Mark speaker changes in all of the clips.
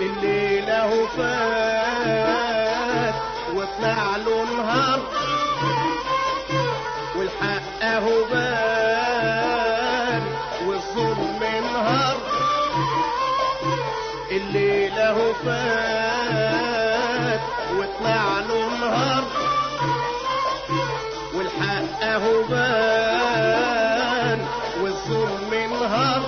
Speaker 1: الليلة فات وطلع له نهار والحق اهو بان والظلم انهار الليلة فات وطلع له نهار والحق اهو بان والظلم انهار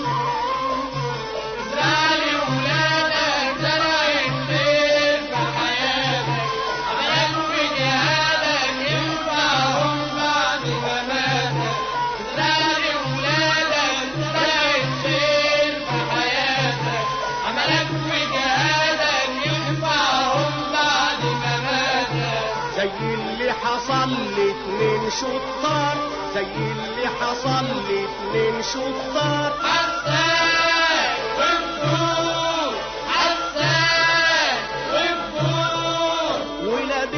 Speaker 2: زعلي ولادك زرعت خير في حياتك عملك في جهادك ينفعهم بعد مماتك زعلي ولادك زرعت خير في حياتك عملك في جهادك ينفعهم بعد مماتك
Speaker 1: زي اللي حصل لاتنين شطار زي اللي حصل لاتنين شطار
Speaker 2: حسان وفور حسان وفور
Speaker 1: ولاد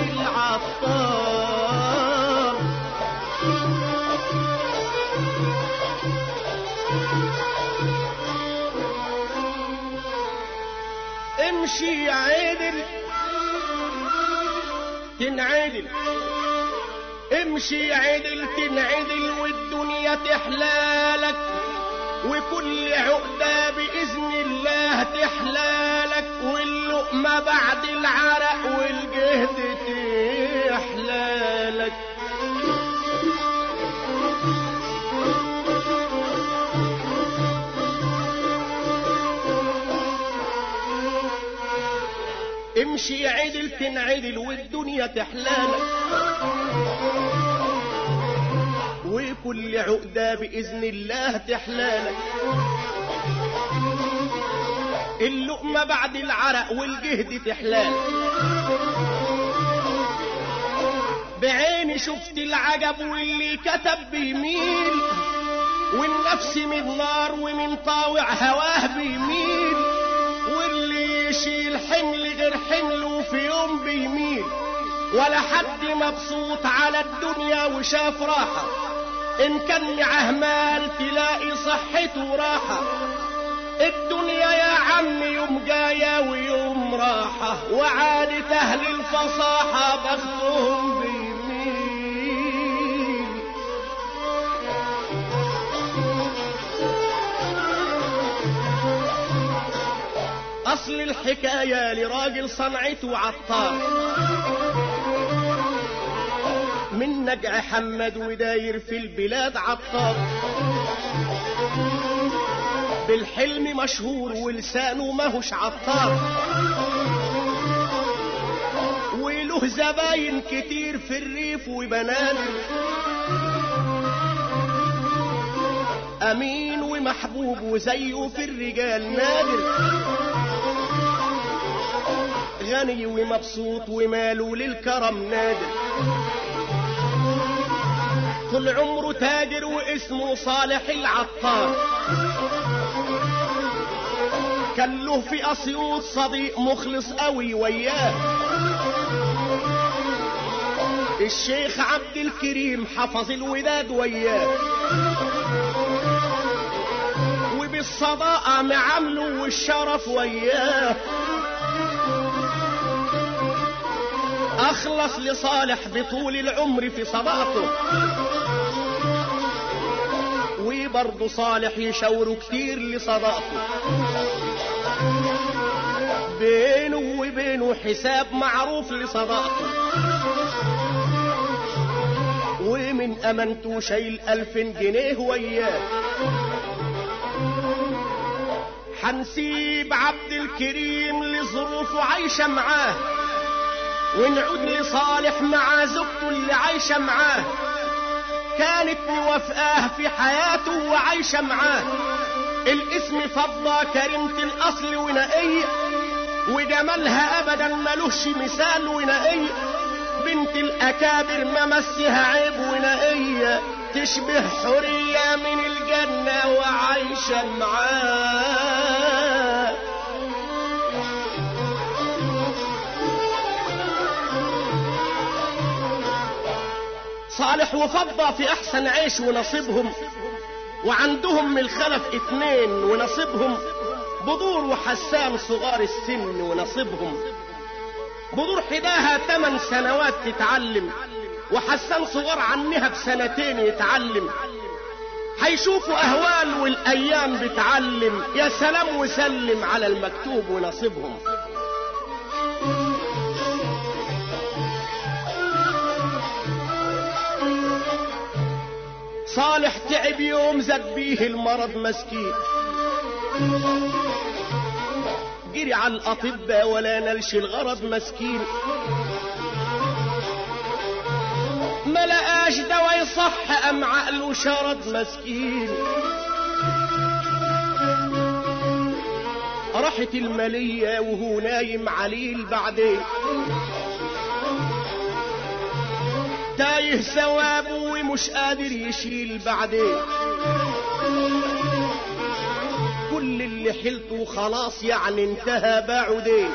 Speaker 1: العطار امشي عدل تنعدل امشي عدل تنعدل والدنيا تحلالك وكل عقدة بإذن الله تحلالك واللقمة بعد العرق والجهد تحلالك امشي عدل تنعدل والدنيا تحلالك وكل عقدة بإذن الله تحلالك اللقمة بعد العرق والجهد تحلالك بعيني شفت العجب واللي كتب بيميل والنفس من نار ومن طاوع هواه بيميل واللي يشيل حمل غير حمله في يوم بيميل ولا حد مبسوط على الدنيا وشاف راحة إن كان معاه مال تلاقي صحته راحة الدنيا يا عم يوم جاية ويوم راحة وعادة أهل الفصاحة بختهم بيميل أصل الحكاية لراجل صنعته عطار من نجع حمد وداير في البلاد عطار بالحلم مشهور ولسانه ماهوش عطار وله زباين كتير في الريف وبنادر أمين ومحبوب وزيه في الرجال نادر غني ومبسوط وماله للكرم نادر طول عمره تاجر واسمه صالح العطار كان له في اسيوط صديق مخلص قوي وياه الشيخ عبد الكريم حفظ الوداد وياه وبالصداقة معامله والشرف وياه أخلص لصالح بطول العمر في صداقته وبرضه صالح يشاوره كتير لصداقته بينه وبينه حساب معروف لصداقته ومن أمانته شايل ألف جنيه وياه حنسيب عبد الكريم لظروفه عايشة معاه ونعود لصالح مع زوجته اللي عايشة معاه كانت موافقاه في حياته وعايشة معاه الاسم فضة كريمة الأصل ونقية وجمالها أبدا ملوش مثال ونقية بنت الأكابر ما مسها عيب ونقية تشبه حورية من الجنة وعايشة معاه صالح وفضة في أحسن عيش ونصيبهم وعندهم من الخلف اتنين ونصيبهم بدور وحسان صغار السن ونصيبهم بدور حداها تمن سنوات تتعلم وحسان صغار عنها بسنتين يتعلم هيشوفوا اهوال والايام بتعلم يا سلام وسلم على المكتوب ونصيبهم صالح تعب يوم زاد بيه المرض مسكين جري على الاطباء ولا نلش الغرض مسكين ما لقاش دواء يصح ام عقله شرد مسكين راحت المالية وهو نايم عليل بعدين تايه ثوابه ومش قادر يشيل بعدين كل اللي حلته خلاص يعني انتهى بعدين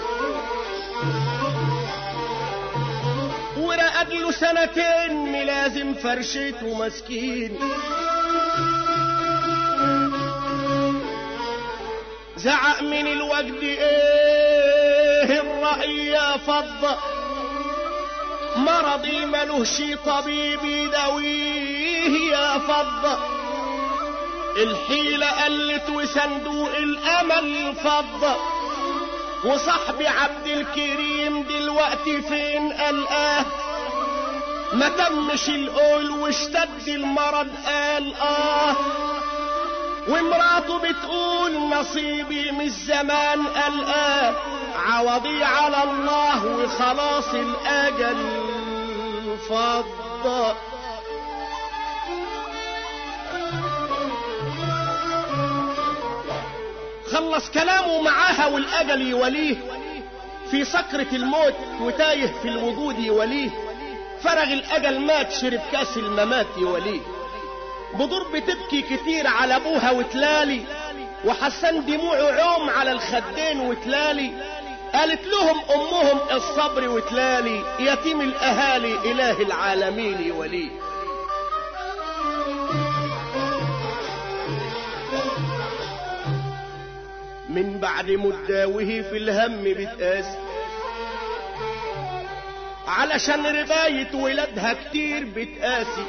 Speaker 1: ورقد له سنتين ملازم فرشته مسكين زعق من الوجد ايه الرأي يا فضة مرضي ملهش طبيب يداويه يا فضة الحيلة قلت وصندوق الأمل فضة وصاحبي عبد الكريم دلوقتي فين قلقاه ما تمش القول واشتد المرض قال اه ومراته بتقول نصيبي من الزمان قلقاه عوضي على الله وخلاص الاجل فضة خلص كلامه معاها والاجل يوليه في سكرة الموت وتايه في الوجود يوليه فرغ الاجل مات شرب كاس الممات يوليه بدور بتبكي كتير على ابوها وتلالي وحسن دموعه عوم على الخدين وتلالي قالت لهم امهم الصبر وتلالي يتيم الاهالي اله العالمين يوليه من بعد مدة وهي في الهم بتقاسي علشان رغاية ولادها كتير بتقاسي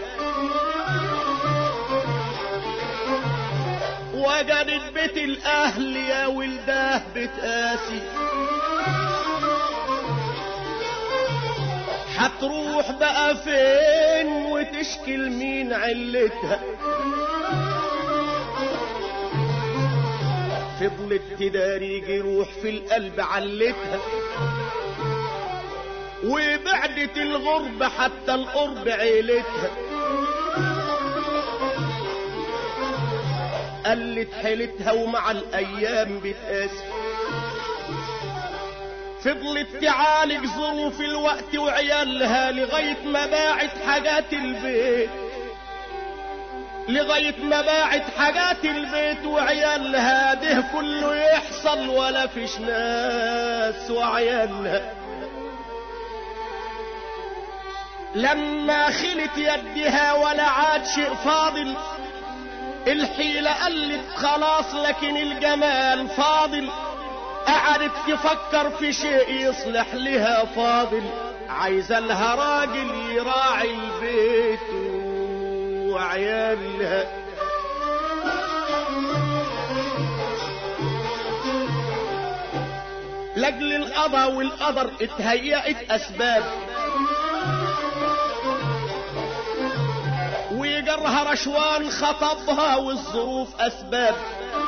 Speaker 1: وجدت بيت الاهل يا ولداه بتقاسي هتروح بقى فين وتشكي لمين علتها فضلت تداري جروح في القلب علتها وبعدت الغرب حتى القرب عيلتها قلت حيلتها ومع الايام بتقاسي فضلت تعالج ظروف الوقت وعيالها لغاية ما باعت حاجات البيت لغاية ما باعت حاجات البيت وعيالها ده كله يحصل ولا فيش ناس وعيالها لما خلت يدها ولا عاد شيء فاضل الحيلة قلت خلاص لكن الجمال فاضل قعدت تفكر في شيء يصلح لها فاضل عايزة لها راجل يراعي البيت وعيالها لاجل القضا والقدر اتهيأت اسباب ويجرها رشوان خطبها والظروف اسباب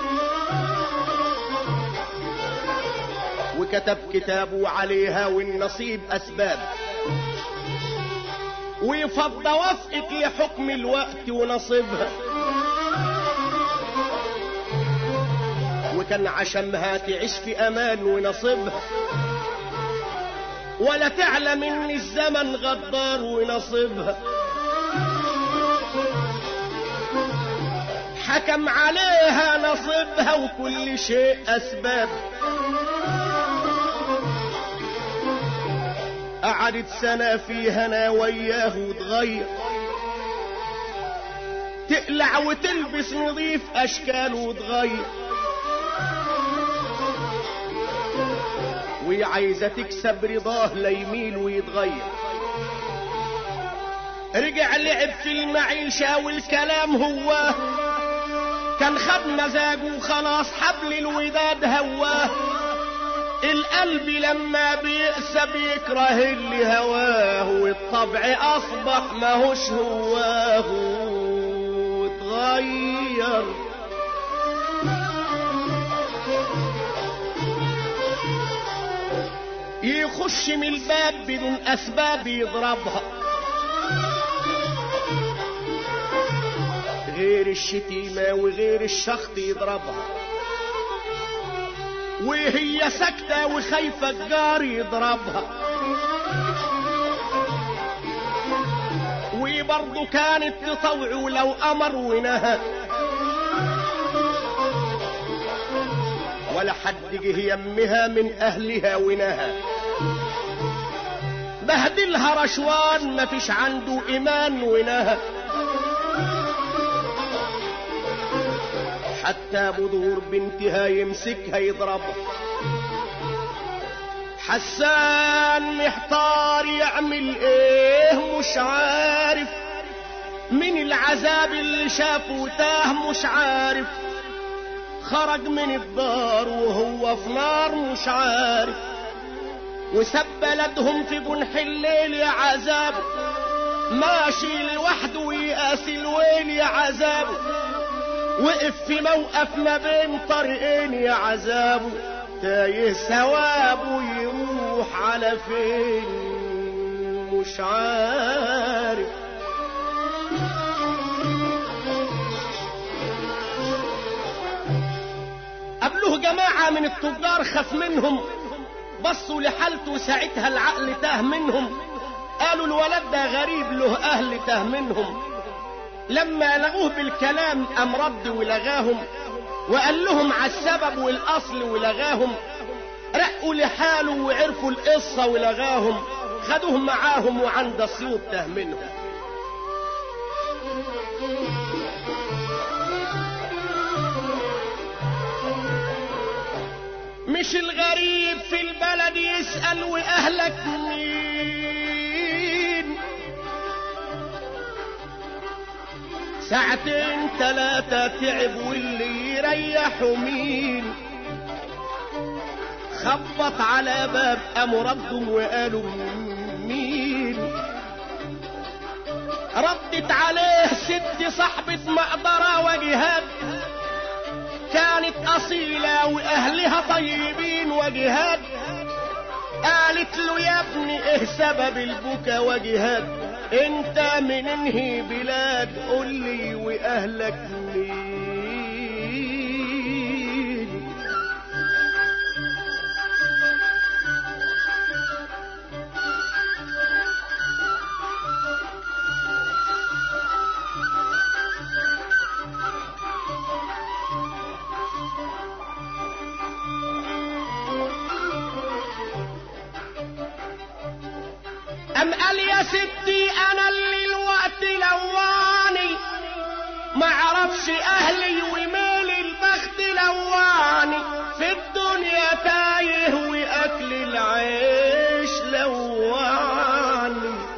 Speaker 1: وكتب كتابه عليها والنصيب اسباب ويفض وفقك لحكم الوقت ونصيبها وكان عشمها تعيش في امان ونصيبها ولا تعلم ان الزمن غدار ونصيبها حكم عليها نصيبها وكل شيء اسباب قعدت سنة في هنا وياه وتغير تقلع وتلبس نظيف اشكال وتغير وهي عايزة تكسب رضاه لا يميل ويتغير رجع لعب في المعيشة والكلام هو كان خد مزاجه خلاص حبل الوداد هواه القلب لما بيأسى بيكره اللي هواه والطبع أصبح ماهوش هواه اتغير يخش من الباب بدون أسباب يضربها غير الشتيمة وغير الشخط يضربها وهي ساكتة وخايفة الجار يضربها وبرضه كانت تطوع ولو أمر ونهى ولا حد جه يمها من أهلها ونهى بهدلها رشوان مفيش عنده إيمان ونهى حتى بدور بنتها يمسكها يضربها حسان محتار يعمل ايه مش عارف من العذاب اللي شافه تاه مش عارف خرج من الدار وهو في نار مش عارف وساب بلدهم في جنح الليل يا عذاب ماشي لوحده ويقاسي الويل يا عذابه وقف في موقف ما بين طريقين يا عذابه تايه ثوابه يروح على فين مش عارف قبله جماعة من التجار خاف منهم بصوا لحالته ساعتها العقل تاه منهم قالوا الولد ده غريب له أهل تاه منهم لما لغوه بالكلام أم رد ولغاهم وقال لهم على السبب والأصل ولغاهم رقوا لحاله وعرفوا القصة ولغاهم خدوهم معاهم وعند السيوط تاه منهم مش الغريب في البلد يسأل وأهلك مين ساعتين ثلاثة تعب واللي يريحوا مين خبط على باب قاموا ردوا وقالوا مين ردت عليه ست صاحبة مقدرة وجهاد كانت أصيلة وأهلها طيبين وجهاد قالت له يا ابني ايه سبب البكا وجهاد انت من انهي بلاد قول لي واهلك مين أم قال يا ستي أنا اللي الوقت لواني ما عرفش أهلي وميل البخت لواني في الدنيا تايه وأكل العيش لواني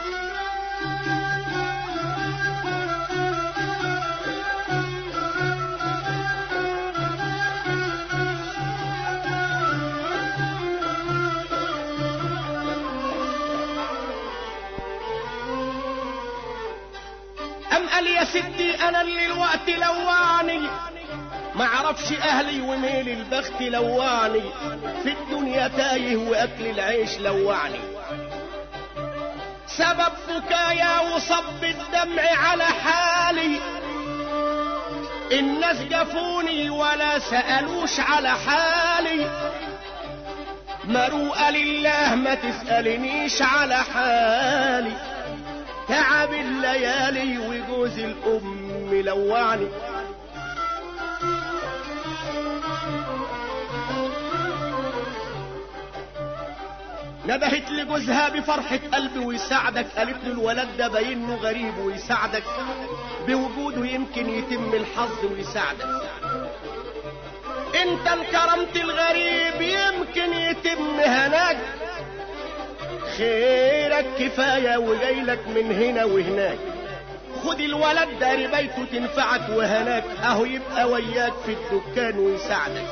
Speaker 1: أم قال يا ستي أنا اللي الوقت لواني ما عرفش أهلي وميل البخت لواني في الدنيا تايه وأكل العيش لوعني سبب بكايا وصب الدمع على حالي الناس جفوني ولا سألوش على حالي مروءة لله ما تسألنيش على حالي تعب الليالي وجوز الأم لوعني نبهت لجوزها بفرحة قلبي ويساعدك قالت له الولد ده باينه غريب ويساعدك بوجوده يمكن يتم الحظ ويساعدك انت انكرمت الغريب يمكن يتم خيرك كفاية وجايلك من هنا وهناك خد الولد ده ربايته تنفعك وهناك اهو يبقى وياك في الدكان ويساعدك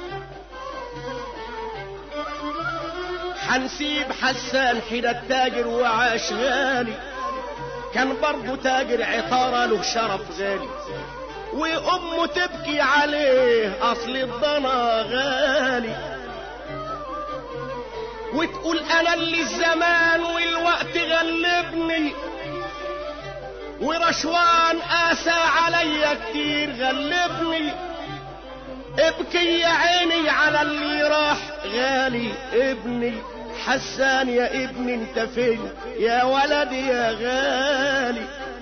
Speaker 1: حنسيب حسان حين التاجر وعاش غالي كان برضه تاجر عطارة له شرف غالي وامه تبكي عليه اصل الضنا غالي وتقول انا اللي الزمان والوقت غلبني ورشوان قاسى عليا كتير غلبني ابكي يا عيني على اللي راح غالي ابني حسان يا ابني انت فين يا ولدي يا غالي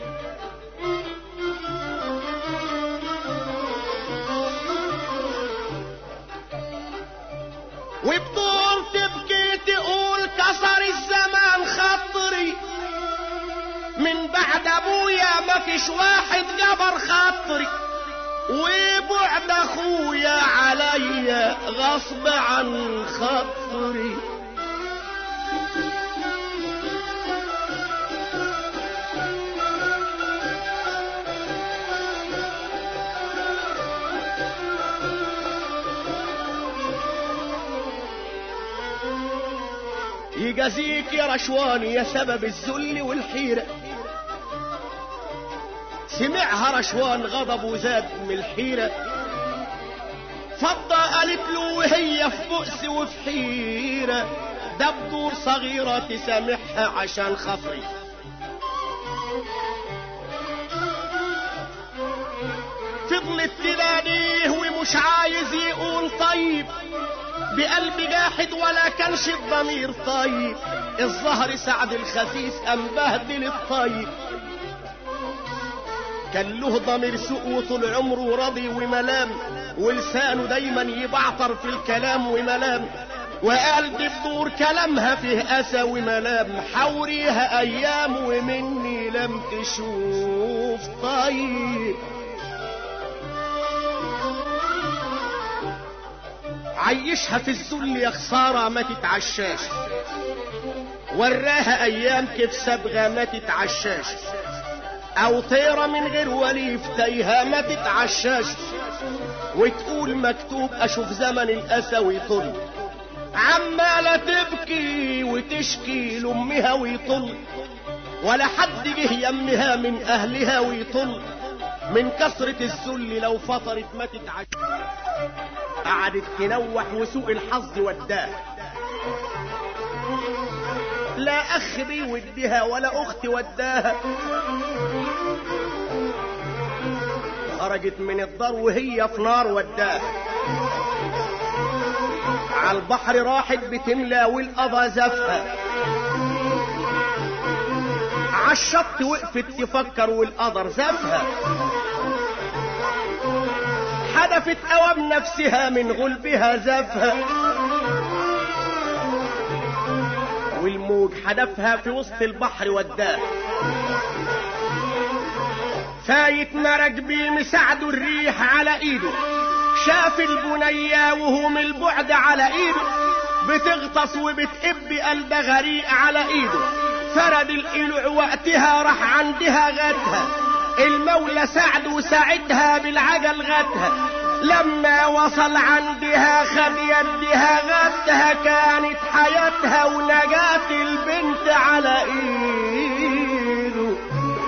Speaker 1: وبطول تبكي تقول كسر الزمان خطري من بعد ابويا ما فيش واحد جبر خاطري وبعد اخويا عليا غصب عن خاطري يجازيك يا رشواني يا سبب الذل والحيرة سمعها رشوان غضب وزاد من الحيرة فضة قالت له وهي في بؤس وفي حيرة ده بدور صغيرة تسامحها عشان خاطري فضلت تناديه ومش عايز يقول طيب بقلب جاحد ولا كانش الضمير طيب الظهر سعد الخسيس أم بهدل الطيب كان له ضمير سوء وطول عمره راضي وملام ولسانه دايما يبعطر في الكلام وملام وقلب بدور كلامها فيه أسى وملام حوريها أيام ومني لم تشوف طيب عيشها في الذل يا خسارة ما تتعشاش وراها أيام كيف صبغة ما تتعشاش أو طيرة من غير ولي في تايهة ما تتعشاش وتقول مكتوب أشوف زمن الأسى ويطل عمالة تبكي وتشكي لأمها ويطل ولا حد جه يمها من أهلها ويطل من كثرة الذل لو فطرت ما تتعشاش قعدت تنوح وسوء الحظ وداه لا اخ بيودها ولا اخت وداها خرجت من الدار وهي في نار وداها على البحر راحت بتملى والقضا زفها عالشط وقفت تفكر والقدر زفها حدفت اوام نفسها من غلبها زفها والموج حدفها في وسط البحر وداه فايت مرج بيه مساعده الريح على ايده شاف البنية وهو من البعد على ايده بتغطس وبتقب قلب غريق على ايده فرد القلوع وقتها راح عندها غدها المولى سعد وساعدها بالعجل غدها لما وصل عندها خد يدها غدها كانت حياتها ونجاة البنت على ايده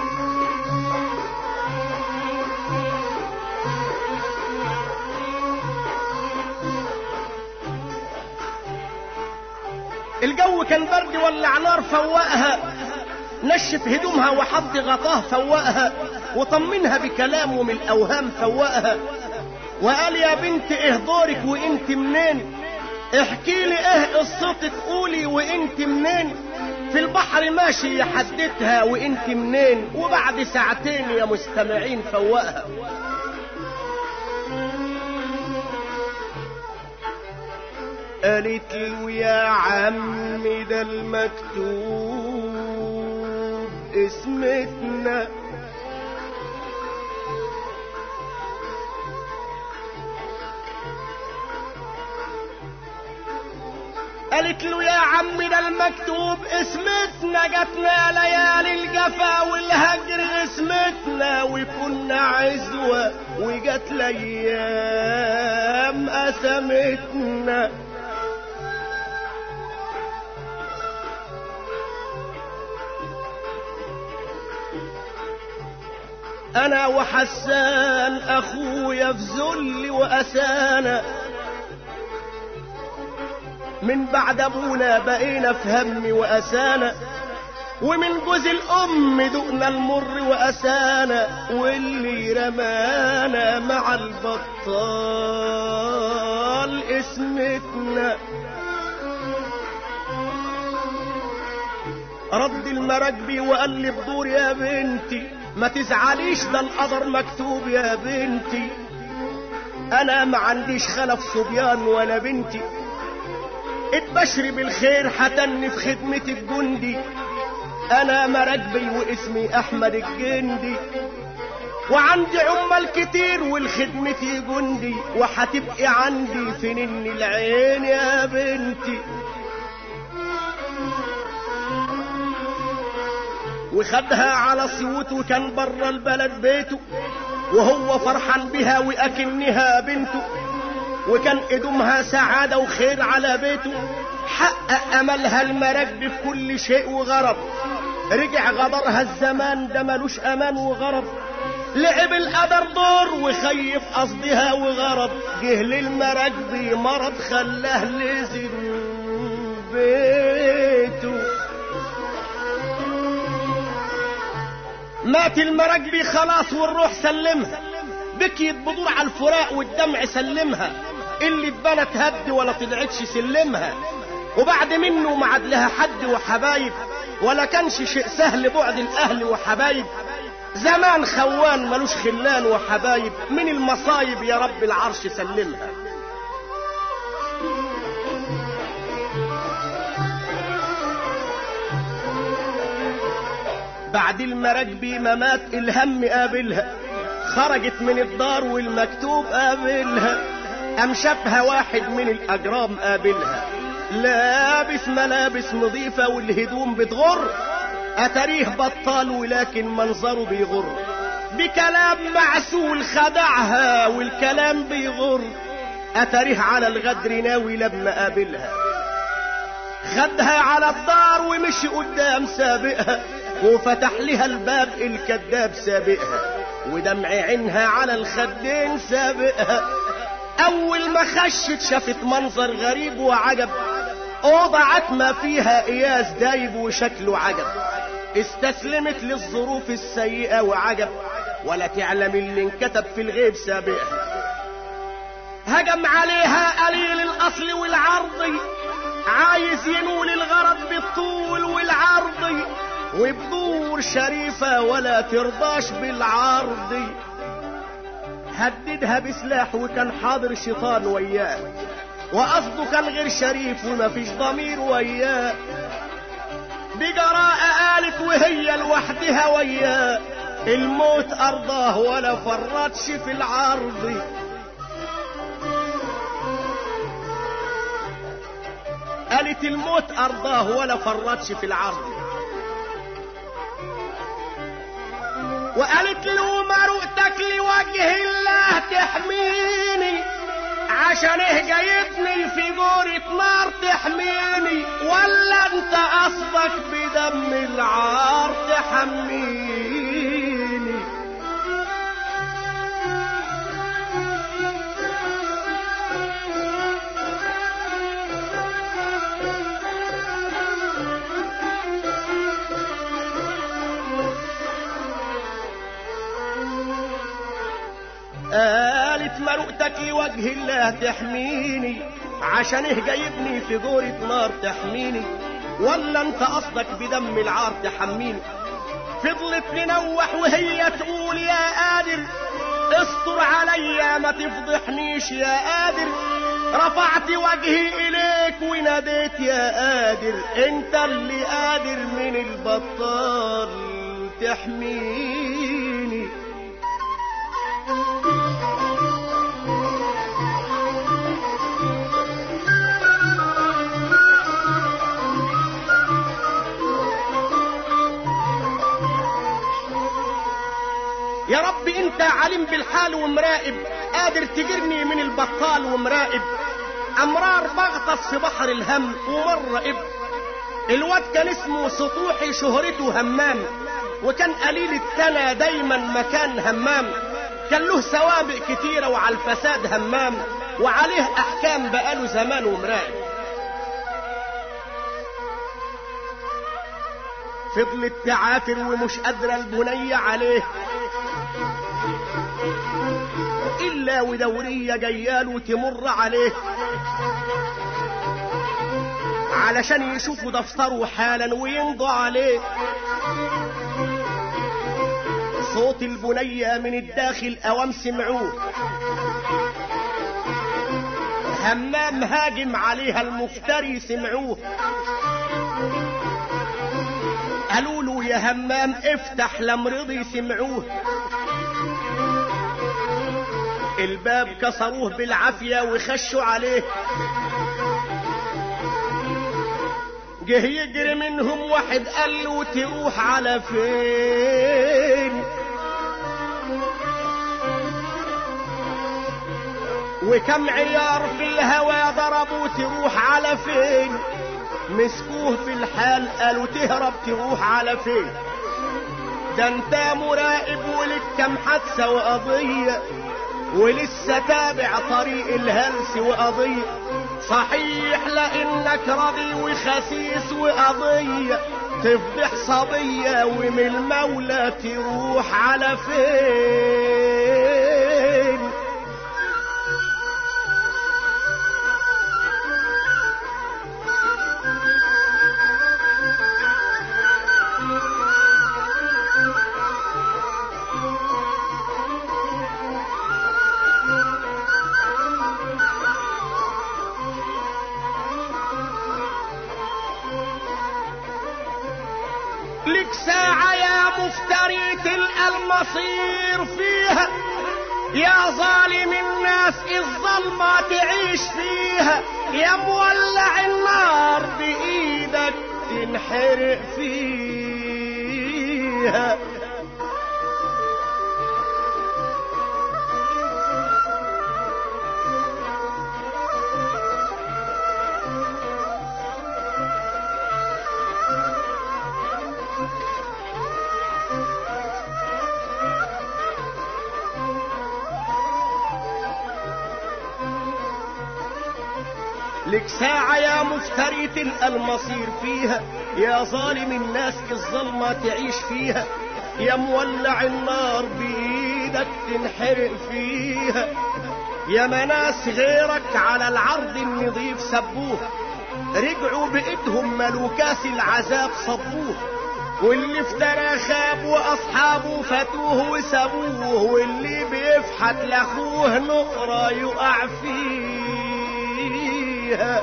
Speaker 1: الجو كان برد ولع نار فوقها نشف هدومها وحط غطاه فوقها وطمنها بكلامه من الاوهام فوقها وقال يا بنت ايه دورك وانت منين احكي لي ايه قصتك قولي وانت منين في البحر ماشي يحددها وانت منين وبعد ساعتين يا مستمعين فوقها قالت له يا عم ده المكتوب اسمتنا قالت له يا عم ده المكتوب اسمتنا جاتنا ليالي الجفا والهجر اسمتنا وكنا عزوة وجات الايام قسمتنا انا وحسان اخويا في ذل واسانا من بعد ابونا بقينا في هم واسانا ومن جوز الام دقنا المر واسانا واللي رمانا مع البطال اسمتنا رد المراكبي وقال لي بدور يا بنتي ما تزعليش ده القدر مكتوب يا بنتي انا ما عنديش خلف صبيان ولا بنتي اتبشري بالخير حتني في خدمة الجندي انا مراكبي واسمي احمد الجندي وعندي عمال كتير والخدمتي جندي وهتبقي عندي في نن العين يا بنتي وخدها على صوت وكان بره البلد بيته وهو فرحان بها واكنها بنته وكان قدومها سعادة وخير على بيته حقق املها المراكب في كل شيء وغرض رجع غدرها الزمان ده ملوش امان وغرض لعب القدر دور وخيف قصدها وغرض جه للمراكب مرض خلاه لزم بيته مات المراكبي خلاص والروح سلمها بكيت بدور على الفراق والدمع سلمها اللي اتبنت هد ولا طلعتش سلمها وبعد منه ما عاد لها حد وحبايب ولا كانش شيء سهل بعد الاهل وحبايب زمان خوان ملوش خلان وحبايب من المصايب يا رب العرش سلمها بعد المراكبي ما مات الهم قابلها خرجت من الدار والمكتوب قابلها قام شافها واحد من الاجرام قابلها لابس ملابس نظيفة والهدوم بتغر اتاريه بطال ولكن منظره بيغر بكلام معسول خدعها والكلام بيغر اتاريه على الغدر ناوي لما قابلها خدها على الدار ومشي قدام سابقها وفتح لها الباب الكذاب سابقها ودمع عينها على الخدين سابقها اول ما خشت شافت منظر غريب وعجب اوضه عتمه فيها اياس دايب وشكله عجب استسلمت للظروف السيئه وعجب ولا تعلم اللي انكتب في الغيب سابقها هجم عليها قليل الاصل والعرض عايز ينول الغرض بالطول والعرض وبدور شريفة ولا ترضاش بالعرض هددها بسلاح وكان حاضر شيطان وياه وقصده كان غير شريف ومفيش ضمير وياه بجراءة قالت وهي لوحدها وياه الموت أرضاه ولا فرطش في العرض قالت الموت أرضاه ولا فرطش في العرض وقالت له مرؤتك لوجه الله تحميني عشان ايه جايبني في جورة نار تحميني ولا انت قصدك بدم العار تحميني قالت مرؤتك لوجه الله تحميني عشان ايه جايبني في جورة نار تحميني ولا انت قصدك بدم العار تحميني فضلت تنوح وهي تقول يا قادر استر عليا ما تفضحنيش يا قادر رفعت وجهي اليك وناديت يا قادر انت اللي قادر من البطال تحميني عليم بالحال ومراقب قادر تجرني من البطال ومراقب امرار بغطس في بحر الهم ومر ابن الواد كان اسمه سطوحي شهرته همام وكان قليل التنا دايما مكان همام كان له سوابق كتيرة وعلى الفساد همام وعليه احكام بقاله زمان ومراقب فضلت تعافر ومش قادرة البنية عليه إلا ودورية جياله تمر عليه علشان يشوفوا دفتره حالا ويمضوا عليه صوت البنية من الداخل أوام سمعوه همام هاجم عليها المفتري سمعوه قالوا له يا همام افتح لمرضي سمعوه الباب كسروه بالعافية وخشوا عليه جه يجري منهم واحد قال له تروح على فين وكم عيار في الهوى ضربوا تروح على فين مسكوه في الحال قالوا تهرب تروح على فين ده انت مراقب ولك كم حادثة وقضية ولسه تابع طريق الهلس وقضية صحيح لانك راضي وخسيس وقضية تفضح صبية ومن المولى تروح على فين لك ساعة يا مفتري تلقى المصير فيها يا ظالم الناس الظلمة تعيش فيها يا مولع النار بإيدك تنحرق فيها لك ساعة يا مفتري تلقى المصير فيها يا ظالم الناس الظلمة تعيش فيها يا مولع النار بإيدك تنحرق فيها يا مناس غيرك على العرض النظيف سبوه رجعوا بإيدهم ملوكاس العذاب صبوه واللي افترى خاب واصحابه فاتوه وسابوه واللي بيفحت لاخوه نقرة يقع فيها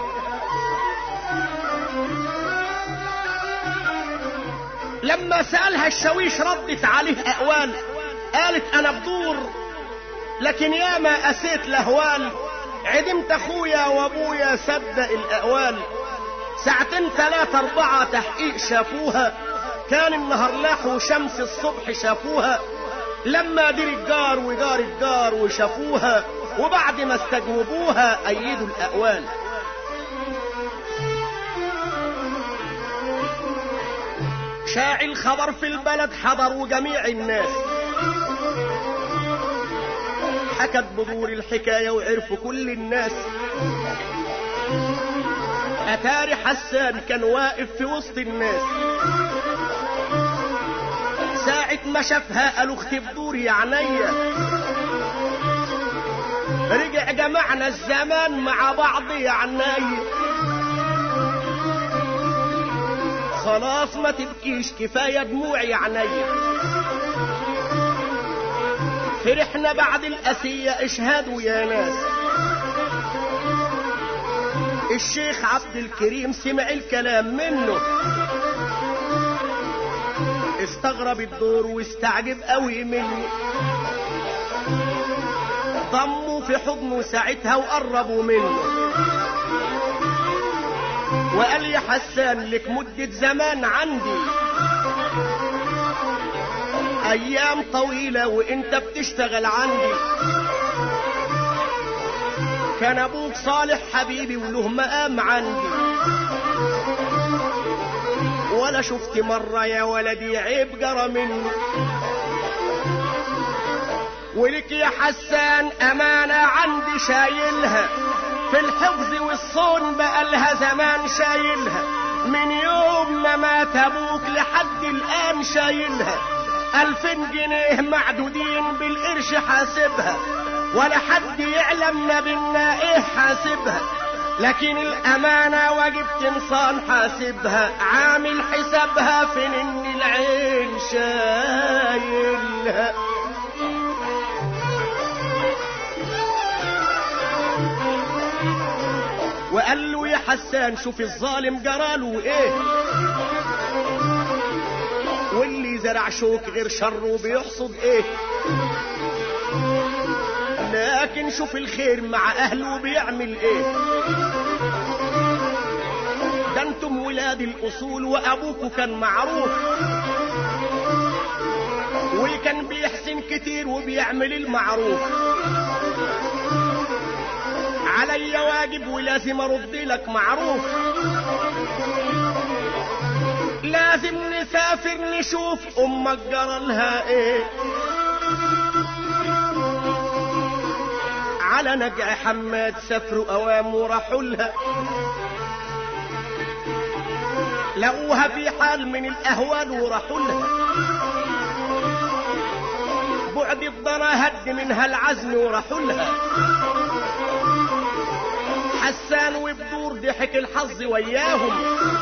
Speaker 1: لما سألها الشويش ردت عليه أقوال قالت أنا بدور لكن ياما أسيت لهوال عدمت أخويا وأبويا صدق الأقوال ساعتين ثلاثة أربعة تحقيق شافوها كان النهار لاح وشمس الصبح شافوها لما دير الجار وجار الجار وشافوها وبعد ما استجوبوها أيدوا الأقوال شاع الخبر في البلد حضروا جميع الناس حكت بدور الحكاية وعرفوا كل الناس أتاري حسان كان واقف في وسط الناس ساعة ما شافها قالوا اختي بدور يا عينيا رجع جمعنا الزمان مع بعض يا عينيا خلاص ما تبكيش كفاية دموع يا عينيا فرحنا بعد الأسية اشهدوا يا ناس الشيخ عبد الكريم سمع الكلام منه استغرب الدور واستعجب قوي منه ضموا في حضنه ساعتها وقربوا منه وقال لي حسان لك مدة زمان عندي ايام طويلة وانت بتشتغل عندي كان ابوك صالح حبيبي وله مقام عندي ولا شفت مرة يا ولدي عيب جرى مني ولك يا حسان امانة عندي شايلها في الحفظ والصون بقى لها زمان شايلها من يوم ما مات ابوك لحد الان شايلها الفين جنيه معدودين بالقرش حاسبها ولا حد يعلم نبينا ايه حاسبها لكن الامانة واجب تنصان حاسبها عامل حسابها فين ان العين شايلها وقال له يا حسان شوف الظالم جراله ايه واللي زرع شوك غير شره بيحصد ايه لكن شوف الخير مع اهله بيعمل ايه ده انتم ولاد الاصول وابوكوا كان معروف وكان بيحسن كتير وبيعمل المعروف علي واجب ولازم ارد لك معروف لازم نسافر نشوف امك جرى لها ايه على نجع حماد سافروا اوام وراحوا لها لقوها في حال من الاهوال وراحوا لها بعد الضنا هد منها العزم وراحوا لها حسان وبدور ضحك الحظ وياهم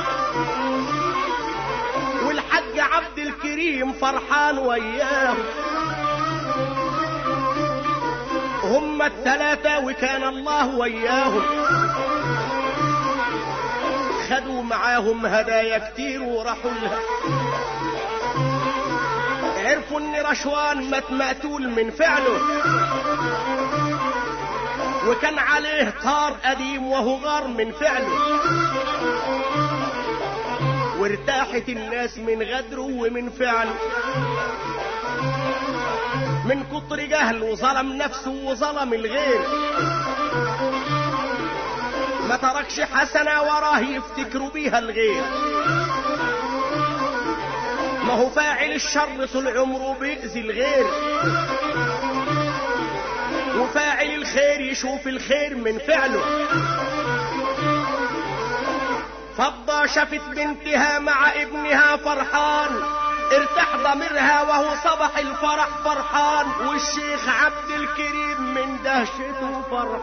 Speaker 1: والحاج عبد الكريم فرحان وياهم هم الثلاثة وكان الله وياهم خدوا معاهم هدايا كتير وراحوا لها عرفوا ان رشوان مات مقتول من فعله وكان عليه طار قديم وهو غار من فعله وارتاحت الناس من غدره ومن فعله من كتر جهل وظلم نفسه وظلم الغير ما تركش حسنة وراه يفتكروا بيها الغير ما هو فاعل الشر طول عمره بيأذي الغير وفاعل الخير يشوف الخير من فعله فضة شافت بنتها مع ابنها فرحان ارتاح ضميرها وهو صبح الفرح فرحان والشيخ عبد الكريم من دهشته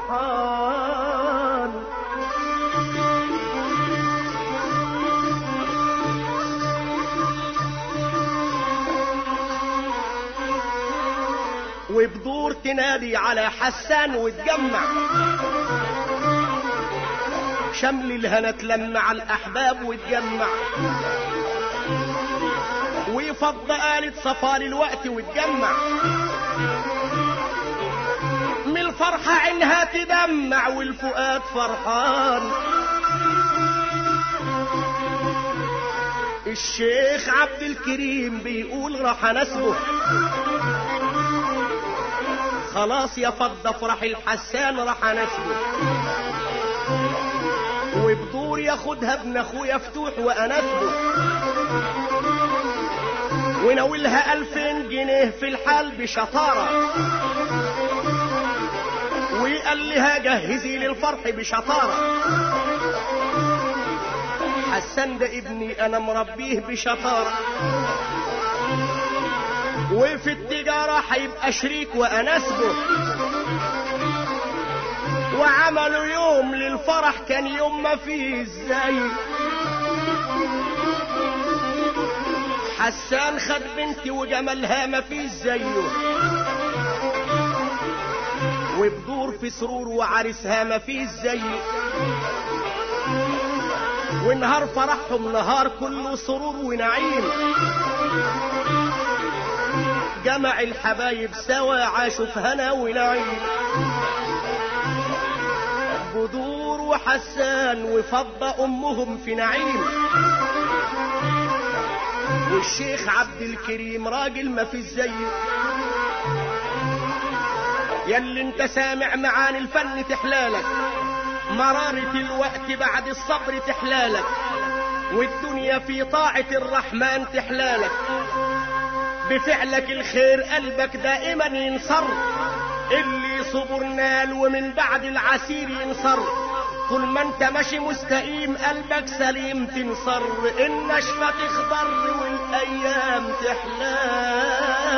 Speaker 1: فرحان وبدور تنادي على حسان وتجمع شمل الهنا تلمع الأحباب وتجمع ويفض آلة صفار الوقت وتجمع من الفرحة عينها تدمع والفؤاد فرحان الشيخ عبد الكريم بيقول راح انسبه خلاص يا فض افرح الحسان راح انسبه وبدور ياخدها ابن اخويا فتوح وانسبه وناولها ألفين جنيه في الحال بشطارة وقال لها جهزي للفرح بشطارة حسن ده ابني أنا مربيه بشطارة وفي التجارة هيبقى شريك وأناسبه وعملوا يوم للفرح كان يوم ما فيه ازاي حسان خد بنتي وجمالها ما فيش زيه وبدور في سرور وعرسها ما فيش زيه ونهار فرحهم نهار كله سرور ونعيم جمع الحبايب سوا عاشوا في هنا ونعيم بدور وحسان وفضة أمهم في نعيم والشيخ عبد الكريم راجل ما في زيه ياللي انت سامع معاني الفن تحلالك مرارة الوقت بعد الصبر تحلالك والدنيا في طاعة الرحمن تحلالك بفعلك الخير قلبك دائما ينصر اللي صبر نال ومن بعد العسير ينصر طول ما انت ماشي مستقيم قلبك سليم تنصر النشفة تخضر والايام تحلال